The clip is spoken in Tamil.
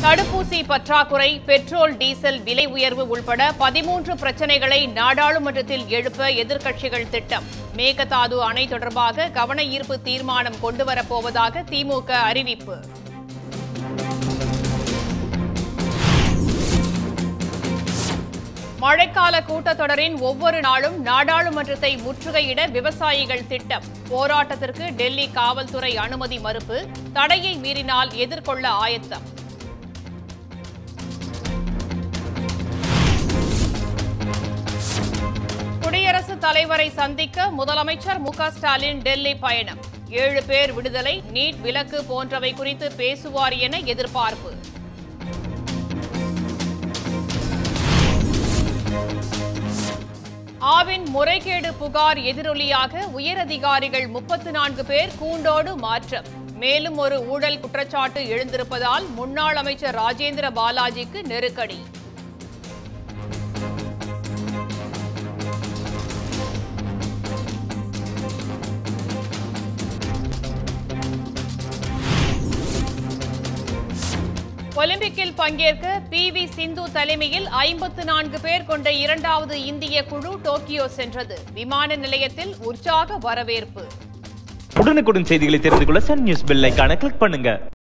தடுப்பூசி பற்றாக்குறை பெட்ரோல் டீசல் விலை உயர்வு உள்பட பதிமூன்று பிரச்சனைகளை நாடாளுமன்றத்தில் எழுப்ப எதிர்க்கட்சிகள் திட்டம் மேகதாது அணை தொடர்பாக கவன ஈர்ப்பு தீர்மானம் கொண்டுவரப்போவதாக திமுக அறிவிப்பு மழைக்கால கூட்டத்தொடரின் ஒவ்வொரு நாளும் நாடாளுமன்றத்தை முற்றுகையிட விவசாயிகள் திட்டம் போராட்டத்திற்கு டெல்லி காவல்துறை அனுமதி மறுப்பு தடையை மீறினால் எதிர்கொள்ள ஆயத்தம் குடியரசுத் தலைவரை சந்திக்க முதலமைச்சர் மு க ஸ்டாலின் டெல்லி பயணம் ஏழு பேர் விடுதலை நீட் விலக்கு போன்றவை குறித்து பேசுவார் என எதிர்பார்ப்பு ஆவின் முறைகேடு புகார் எதிரொலியாக உயரதிகாரிகள் முப்பத்து நான்கு பேர் கூண்டோடு மாற்றம் மேலும் ஒரு ஊழல் குற்றச்சாட்டு எழுந்திருப்பதால் முன்னாள் அமைச்சர் ராஜேந்திர பாலாஜிக்கு நெருக்கடி ஒலிம்பிக்கில் பங்கேற்க பி வி சிந்து தலைமையில் ஐம்பத்து நான்கு பேர் கொண்ட இரண்டாவது இந்திய குழு டோக்கியோ சென்றது விமான நிலையத்தில் உற்சாக வரவேற்பு உடனுக்குடன் செய்திகளை தெரிந்து கொள்ள சன் நியூஸ் பெல் ஐகானை கிளிக் பண்ணுங்க